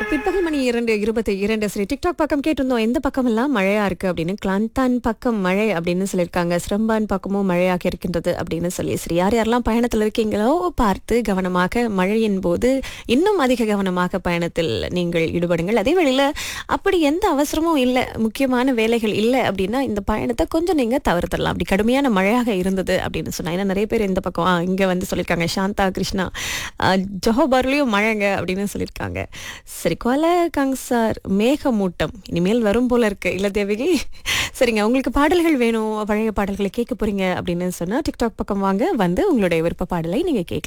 பிற்பகல் மணி இரண்டு இருபத்தி இரண்டு சரி டிக்டாக் பக்கம் கேட்டிருந்தோம் எந்த பக்கம் எல்லாம் மழையா இருக்கு அப்படின்னு கிளாந்தான் பக்கம் மழை அப்படின்னு சொல்லியிருக்காங்க சிரம்பான் பக்கமும் மழையாக இருக்கின்றது அப்படின்னு சொல்லி சரி யார் யாரெல்லாம் பயணத்தில் இருக்கீங்களோ பார்த்து கவனமாக மழையின் போது இன்னும் அதிக கவனமாக பயணத்தில் நீங்கள் ஈடுபடுங்கள் அதே வேளையில் அப்படி எந்த அவசரமும் இல்லை முக்கியமான வேலைகள் இல்லை அப்படின்னா இந்த பயணத்தை கொஞ்சம் நீங்க தவிர்த்திடலாம் அப்படி கடுமையான மழையாக இருந்தது அப்படின்னு சொன்னா ஏன்னா நிறைய பேர் இந்த பக்கம் ஆ, இங்க வந்து சொல்லியிருக்காங்க சாந்தா கிருஷ்ணா ஜொஹோபார்லயும் மழைங்க அப்படின்னு சொல்லியிருக்காங்க சரி கொலை கங்சார் மேகமூட்டம் இனிமேல் வரும் போல இருக்கு இல்ல தேவகி சரிங்க உங்களுக்கு பாடல்கள் வேணும் பழைய பாடல்களை கேட்க போறீங்க அப்படின்னு சொன்னா டிக்டாக் பக்கம் வாங்க வந்து உங்களுடைய விருப்ப பாடலை நீங்க கேட்கலாம்